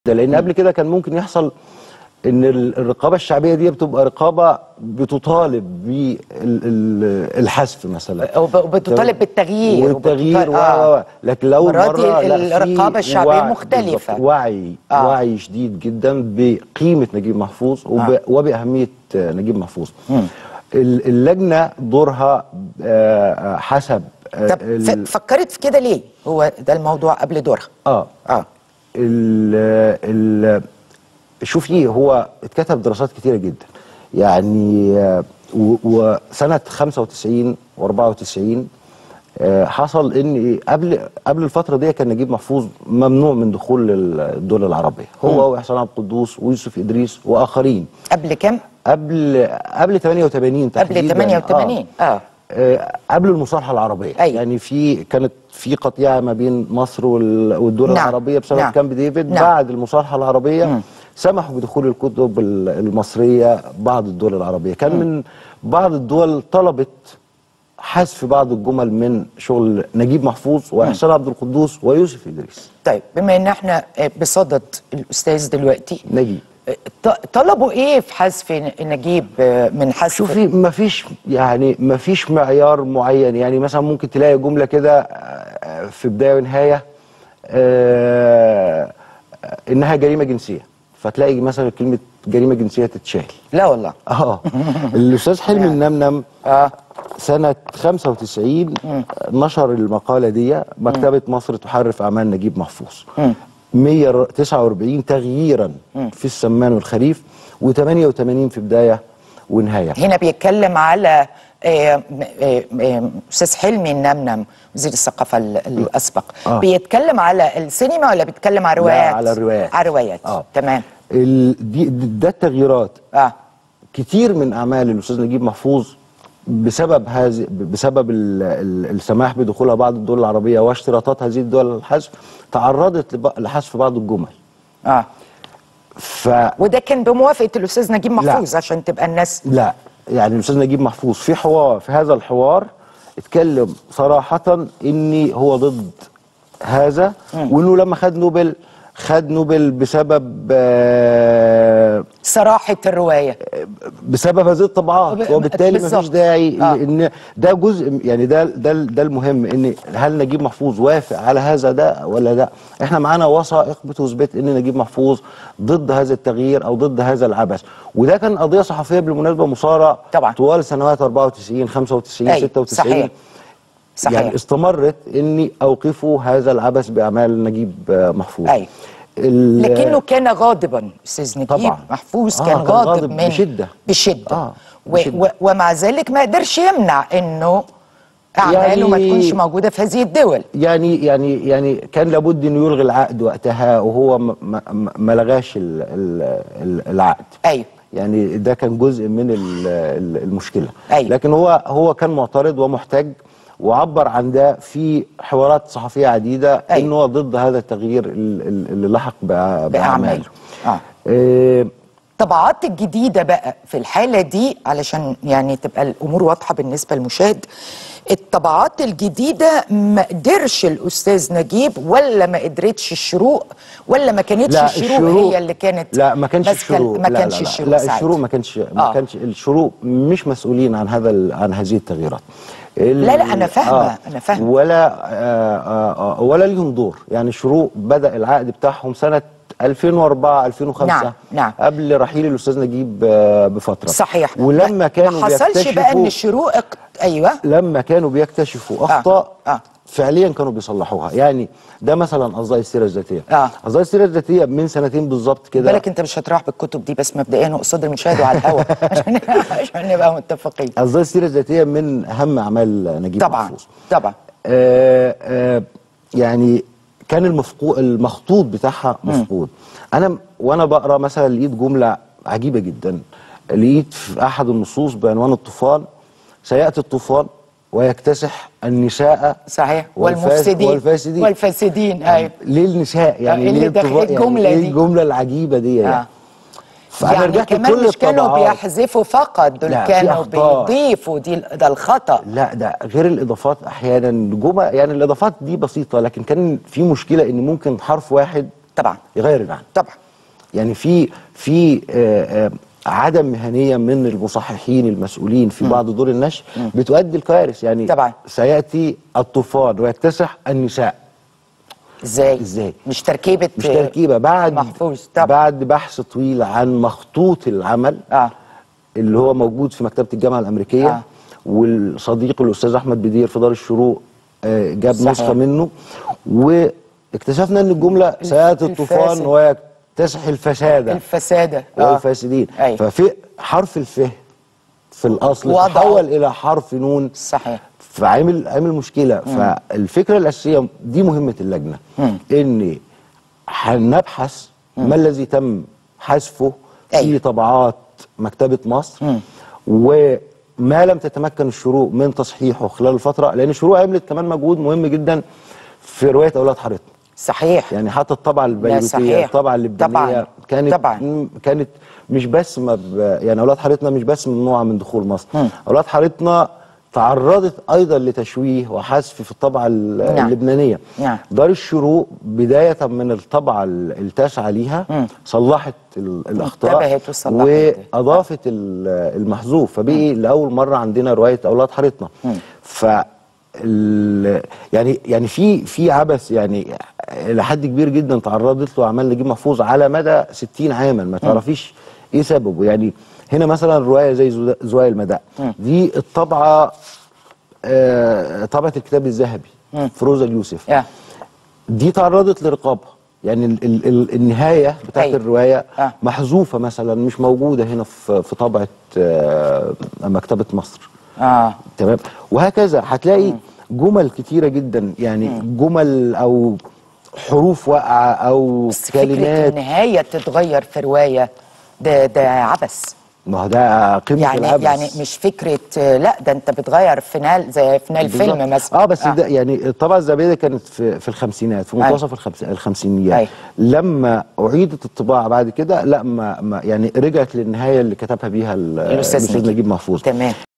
ده لان قبل كده كان ممكن يحصل ان ال- الرقابه الشعبيه دي بتبقى رقابه بتطالب بالحذف مثلا وب- وبتطالب بالتغيير والتغيير وبتطالب- و آه. و- لكن لو مرات مره لا، في الرقابة الشعبية وعي- مختلفة. بالظبط، وعي آه. وعي شديد جدا بقيمه نجيب محفوظ وب آه. وباهميه آه، نجيب محفوظ ال- اللجنه دورها آه، آه، حسب آه، طب ال- ف- فكرت في كده ليه؟ هو ده الموضوع قبل دورها اه اه ال ال شوفي هو اتكتب دراسات كتيره جدا يعني آه، و- وسنه 95 و94 حصل ان قبل قبل الفتره دي كان نجيب محفوظ ممنوع من دخول الدول العربيه هو واحسان عبد القدوس ويوسف ادريس واخرين قبل كام؟ قبل قبل 88 قبل تحديداً. 88 اه آه، قبل المصالحه العربيه أيوة. يعني في كانت في قطيعه ما بين مصر وال- والدول نعم. العربيه بسبب نعم. كامب ديفيد نعم. بعد المصالحه العربيه سمحوا بدخول الكتب ال- المصريه بعض الدول العربيه كان من بعض الدول طلبت حذف بعض الجمل من شغل نجيب محفوظ واحسان عبد القدوس ويوسف ادريس طيب بما ان احنا آه، بصدد الاستاذ دلوقتي نجيب آه، ط- طلبوا ايه في حذف ن- نجيب آه، من حذف شوفي ما فيش يعني ما فيش معيار معين يعني مثلا ممكن تلاقي جمله كده آه، في بدايه ونهايه آه، انها جريمه جنسيه فتلاقي مثلا كلمه جريمه جنسيه تتشال لا والله اه الاستاذ حلمي النمنم اه سنه 95 نشر المقاله دي مكتبه مصر تحرف اعمال نجيب محفوظ 149 تغييرا في السمان والخريف و88 في بدايه ونهايه هنا بيتكلم على آه، آه، آه، استاذ حلمي النمنم وزير الثقافه ال- الاسبق آه. بيتكلم على السينما ولا بيتكلم على لا، روايات على الروايات. على روايات آه. تمام ال... دي ده التغييرات اه كتير من اعمال الاستاذ نجيب محفوظ بسبب هذه بسبب ال... ال... السماح بدخولها بعض الدول العربيه واشتراطات هذه الدول للحذف تعرضت لب... لحذف بعض الجمل اه ف وده كان بموافقه الاستاذ نجيب محفوظ عشان تبقى الناس لا يعني الاستاذ نجيب محفوظ في حوار في هذا الحوار اتكلم صراحه اني هو ضد هذا وانه لما خد نوبل خد نوبل بسبب آه صراحه الروايه بسبب هذه الطبعات ب- وبالتالي بالظبط. مفيش داعي آه. ان ده جزء يعني ده ده ده المهم ان هل نجيب محفوظ وافق على هذا ده ولا لا احنا معانا وثائق بتثبت ان نجيب محفوظ ضد هذا التغيير او ضد هذا العبث وده كان قضيه صحفيه بالمناسبه مثاره طبعا. طوال سنوات 94 95 أيوة، 96 صحيح. صحيح يعني استمرت اني اوقفوا هذا العبث باعمال نجيب آه، محفوظ أيوة. ال- لكنه كان غاضبا استاذ نجيب طبعاً. محفوظ آه، كان كان غاضب, غاضب من بشدة. بشده آه، و بشدة. و ومع ذلك ما قدرش يمنع انه اعماله ما يعني- تكونش موجوده في هذه الدول يعني يعني يعني كان لابد انه يلغي العقد وقتها وهو ما, ما, ما لغاش ال- ال- ال- العقد ايوه يعني ده كان جزء من ال- ال- المشكله أيوة. لكن هو هو كان معترض ومحتج وعبر عن ده في حوارات صحفيه عديده أيوة. انه هو ضد هذا التغيير ال- ال- اللي لحق بأ- باعماله باعماله اه آه، الطبعات الجديدة بقى في الحالة دي علشان يعني تبقى الأمور واضحة بالنسبة للمشاهد الطبعات الجديدة ما قدرش الأستاذ نجيب ولا ما قدرتش الشروق ولا ما كانتش لا الشروق, هي اللي كانت لا ما كانش ماسكة- الشروق ما لا كانش لا لا الشروق لا ساعتها. الشروق ما كانش ما آه. كانش الشروق مش مسؤولين عن هذا ال- عن هذه التغييرات ال- لا، لا، أنا فاهمة، أنا فاهمة. ولا آه آه آه ولا ليهم دور يعني الشروق بدا العقد بتاعهم سنه 2004 2005 نعم، نعم. قبل رحيل الاستاذ نجيب آه بفتره صحيح ولما ما- كانوا ما حصلش بقى ان بيكتشفوا- الشروق اق- ايوه لما كانوا بيكتشفوا اخطاء آه. آه. فعليا كانوا بيصلحوها يعني ده مثلا اصداء السيره الذاتيه آه. اصداء السيره الذاتيه من سنتين بالظبط كده بالك انت مش هتروح بالكتب دي بس مبدئيا وقصاد المشاهد وعلى الهوا عشان عشان نبقى متفقين قصدي السيره الذاتيه من اهم اعمال نجيب طبعا محفوظ طبعا آه آه يعني كان المفقو المخطوط بتاعها مفقود انا م- وانا بقرا مثلا لقيت جمله عجيبه جدا لقيت في احد النصوص بعنوان الطوفان سياتي الطوفان ويكتسح النساء صحيح والفاس- والمفسدين والفاسدين والفاسدين ايوه ليه النساء يعني اللي ليه ده- الطوفان- يعني الجملة ايه دي. الجمله العجيبه دي يعني آه. فانا يعني رجعت كمان كل مش كانوا الطبعات. بيحذفوا فقط دول لا، في كانوا أخطاء. بيضيفوا دي ده الخطا لا ده غير الاضافات احيانا جمل يعني الاضافات دي بسيطه لكن كان في مشكله ان ممكن حرف واحد طبعا يغير المعنى طبعا يعني في في آه، آه، عدم مهنيه من المصححين المسؤولين في بعض دور النشر بتؤدي الكوارث يعني طبعا. سياتي الطوفان ويكتسح النساء ازاي إزاي؟ مش تركيبه مش تركيبه بعد محفوظ طبعا بعد بحث طويل عن مخطوط العمل اه اللي هو موجود في مكتبه الجامعه الامريكيه آه. والصديق الاستاذ احمد بدير في دار الشروق آه، جاب صحيح. نسخه منه واكتشفنا ان الجمله سياتي الطوفان الفاسد. ويكتسح الفساد الفساده آه. والفاسدين أيوة. ففي حرف الف في الاصل وضعه. تحول الى حرف نون صحيح فعامل عامل مشكله فالفكره الاساسيه دي مهمه اللجنه ان هنبحث ما الذي تم حذفه في أيوة. طبعات مكتبه مصر وما لم تتمكن الشروق من تصحيحه خلال الفتره لان الشروق عملت كمان مجهود مهم جدا في روايه اولاد حارتنا صحيح يعني حتى الطبعه البيروتيه صحيح. الطبعه اللبنانيه طبعاً. كانت طبعاً. م- كانت مش بس ما ب- يعني اولاد حارتنا مش بس ممنوعه من دخول مصر اولاد حارتنا تعرضت ايضا لتشويه وحذف في الطبعه ال- نعم. اللبنانيه نعم. دار الشروق بدايه من الطبعه ال- التاسعه ليها صلحت ال- الاخطاء انتبهت وصلحت. واضافت ال- المحذوف فبقي لاول مره عندنا روايه اولاد حارتنا ف ال- يعني يعني في في عبث يعني الى حد كبير جدا تعرضت له اعمال نجيب محفوظ على مدى 60 عاما ما تعرفيش ايه سببه يعني هنا مثلا روايه زي زو- زوايا المداء دي الطبعه آه، طبعه الكتاب الذهبي فروزه اليوسف آه. دي تعرضت لرقابه يعني ال ال ال النهايه بتاعت أيوة. الروايه آه. محذوفه مثلا مش موجوده هنا في في طبعه آه، مكتبه مصر اه تمام وهكذا هتلاقي جمل كتيره جدا يعني جمل او حروف واقعه او بس فكره كلمات النهايه تتغير في روايه ده ده عبث ما هو ده قمه يعني العبث يعني مش فكره آه، لا ده انت بتغير فينال زي فينال فيلم بالظبط. مثلا اه بس ده يعني الطبعه الذهبيه دي كانت في في الخمسينات في منتصف الخمس الخمسينيات أيوة. لما اعيدت الطباعه بعد كده لا ما, ما يعني رجعت للنهايه اللي كتبها بيها ال- الأستاذ الاستاذ نجيب. نجيب محفوظ تمام